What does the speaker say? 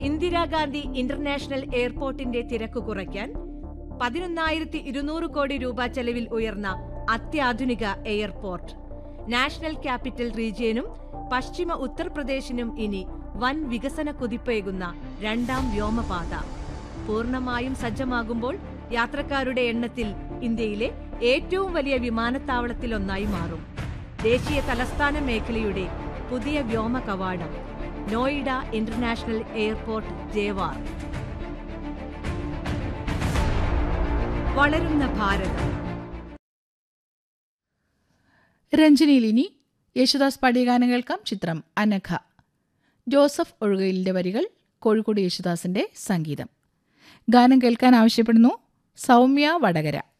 Indira Gandhi international എയർപോർട്ടിന്റെ തിരക്ക് കുറയ്ക്കാൻ പതിനൊന്നായിരത്തി ഇരുന്നൂറ് കോടി രൂപ ചെലവിൽ ഉയർന്ന അത്യാധുനിക എയർപോർട്ട് നാഷണൽ ക്യാപിറ്റൽ റീജിയനും പശ്ചിമ ഉത്തർപ്രദേശിനും ഇനി വൻ വികസന കുതിപ്പേകുന്ന രണ്ടാം വ്യോമപാത പൂർണ്ണമായും സജ്ജമാകുമ്പോൾ യാത്രക്കാരുടെ എണ്ണത്തിൽ ഇന്ത്യയിലെ ഏറ്റവും വലിയ വിമാനത്താവളത്തിലൊന്നായി മാറും ദേശീയ തലസ്ഥാന മേഖലയുടെ പുതിയ വ്യോമ കവാടം നോയിഡ ഇന്റർനാഷണൽ എയർപോർട്ട് ജേവാർ വളരുന്ന ഭാരതം രഞ്ജനിയിൽ ഇനി യേശുദാസ് പാടിയ ഗാനം കേൾക്കാം ചിത്രം അനഘ ജോസഫ് ഒഴുകയിലിന്റെ വരികൾ കോഴിക്കോട് യേശുദാസിന്റെ സംഗീതം ഗാനം കേൾക്കാൻ ആവശ്യപ്പെടുന്നു സൗമ്യ വടകര